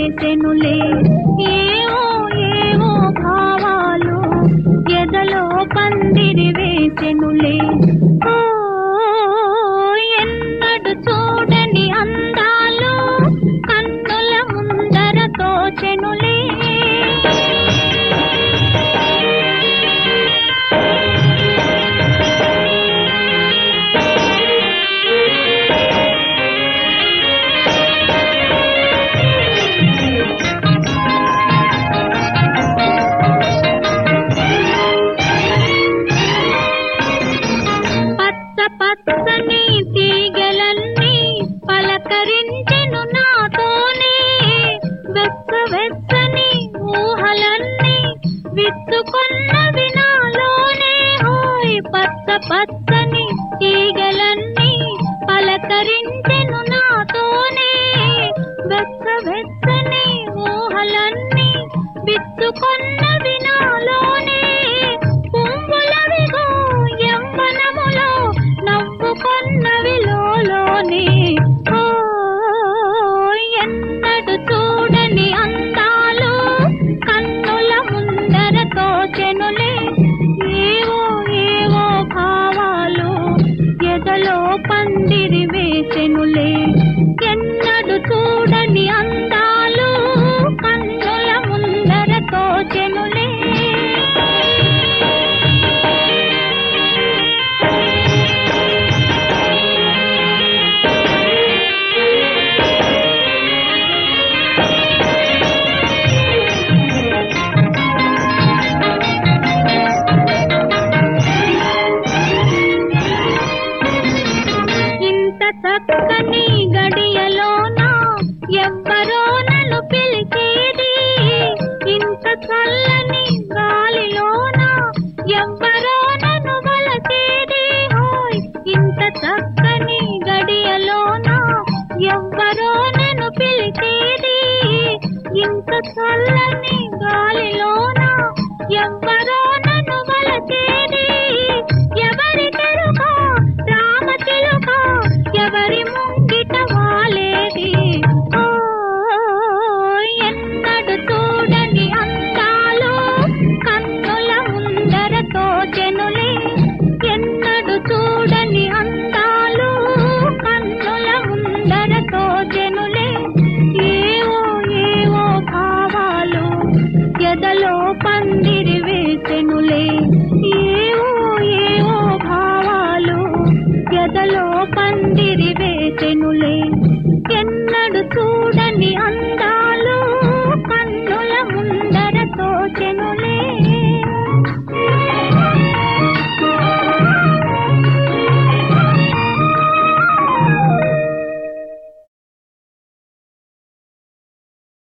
వేసెనులే ఏవో ఏవో భావాలు ఎదలో పందిరి వేసెనులే ఓ ఎన్నడు చూడని అందాలు కన్నుల ముందర తోచెనులే పచ్చ పచ్చని తీగలన్నీ పలకరించెను నాతోనే వెచ్చ వెచ్చని ఊహలన్నీ విత్తుకొన్నవి నాలోనే హోయ్ పచ్చ పచ్చని తీగలన్నీ పలకరించెను నాతోనే వెచ్చ వెచ్చని ఊహలన్నీ విత్తుకొన్నవి నాలోనే పువ్వులవిగో యవ్వనములో నవ్వుకొన్నవి లోలోనే ఓ ఎన్నడు చూడని అందాలు కన్నుల ముందర తోచెనులే ఏవో ఏవో భావాలు ఎదలో పందిరి వేసెనులే ఎన్నడు చూడని అందాలు కన్నుల ముందర తోచెనులే ఇంత చక్కని గడియలోన ఎవ్వరో నన్ను పిలిచేది ఇంత చల్లని గాలిలోన ఎవ్వరో నన్ను వలచేది హోయ్ ఇంత చక్కని గడియలోన ఎవ్వరో నన్ను పిలిచేది ఇంత చల్లని గాలిలోన ఎవ్వరో